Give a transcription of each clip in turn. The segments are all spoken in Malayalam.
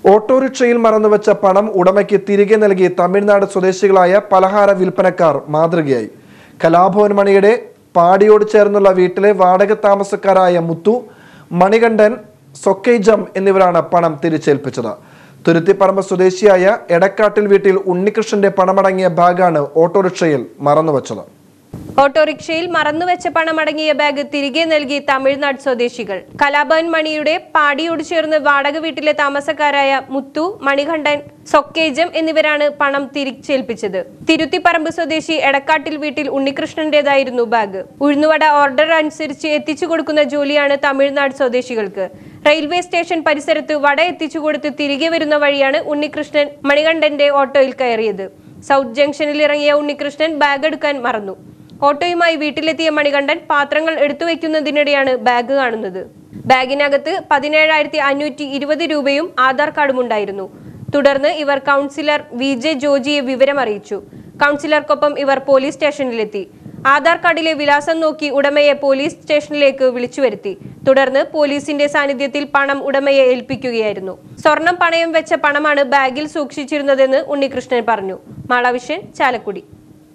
ഓട്ടോറിക്ഷയിൽ മറന്നുവെച്ച പണം ഉടമയ്ക്ക് തിരികെ നൽകി തമിഴ്നാട് സ്വദേശികളായ പലഹാര വിൽപ്പനക്കാർ മാതൃകയായി കലാഭവൻ മണിയുടെ പാടിയോട് ചേർന്നുള്ള വീട്ടിലെ വാടക താമസക്കാരായ മുത്തു മണികണ്ഠൻ സൊക്കൈജം എന്നിവരാണ് പണം തിരിച്ചേൽപ്പിച്ചത് തുരുത്തിപ്പറമ്പ് സ്വദേശിയായ എടക്കാട്ടിൽ വീട്ടിൽ ഉണ്ണികൃഷ്ണന്റെ പണമടങ്ങിയ ബാഗാണ് ഓട്ടോറിക്ഷയിൽ മറന്നുവച്ചത് ഓട്ടോറിക്ഷയിൽ മറന്നുവെച്ച പണമടങ്ങിയ ബാഗ് തിരികെ നൽകി തമിഴ്നാട് സ്വദേശികൾ കലാഭവൻ മണിയുടെ പാടിയോട് ചേർന്ന് വാടക വീട്ടിലെ താമസക്കാരായ മുത്തു മണികണ്ഠൻ സൊക്കേജം എന്നിവരാണ് പണം തിരിച്ചേൽപ്പിച്ചത് തിരുത്തിപ്പറമ്പ് സ്വദേശി എടക്കാട്ടിൽ വീട്ടിൽ ഉണ്ണികൃഷ്ണന്റേതായിരുന്നു ബാഗ് ഉഴുന്നുവട ഓർഡർ അനുസരിച്ച് എത്തിച്ചു കൊടുക്കുന്ന ജോലിയാണ് തമിഴ്നാട് സ്വദേശികൾക്ക് റെയിൽവേ സ്റ്റേഷൻ പരിസരത്ത് വട എത്തിച്ചു കൊടുത്ത് തിരികെ വരുന്ന വഴിയാണ് ഉണ്ണികൃഷ്ണൻ മണികണ്ഠന്റെ ഓട്ടോയിൽ കയറിയത് സൗത്ത് ജംഗ്ഷനിൽ ഇറങ്ങിയ ഉണ്ണികൃഷ്ണൻ ബാഗ് എടുക്കാൻ മറന്നു ഓട്ടോയുമായി വീട്ടിലെത്തിയ മണികണ്ഠൻ പാത്രങ്ങൾ എടുത്തു വെക്കുന്നതിനിടെയാണ് ബാഗ് കാണുന്നത് ബാഗിനകത്ത് പതിനേഴായിരത്തി അഞ്ഞൂറ്റി ഇരുപത് രൂപയും ആധാർ കാർഡും ഉണ്ടായിരുന്നു തുടർന്ന് ഇവർ കൗൺസിലർ വി ജെ ജോജിയെ വിവരം അറിയിച്ചു കൗൺസിലർക്കൊപ്പം ഇവർ പോലീസ് സ്റ്റേഷനിലെത്തി ആധാർ കാർഡിലെ വിലാസം നോക്കി ഉടമയെ പോലീസ് സ്റ്റേഷനിലേക്ക് വിളിച്ചു വരുത്തി തുടർന്ന് പോലീസിന്റെ സാന്നിധ്യത്തിൽ പണം ഉടമയെ ഏൽപ്പിക്കുകയായിരുന്നു സ്വർണം പണയം വെച്ച പണമാണ് ബാഗിൽ സൂക്ഷിച്ചിരുന്നതെന്ന് ഉണ്ണികൃഷ്ണൻ പറഞ്ഞു Malavision Chalakudy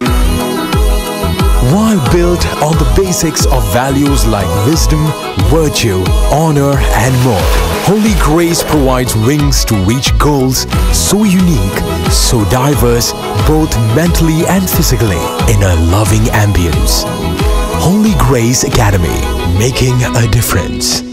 While built on the basics of values like wisdom, virtue, honor, and more, Holy Grace provides wings to reach goals so unique, so diverse, both mentally and physically, in a loving ambience. Holy Grace Academy, making a difference.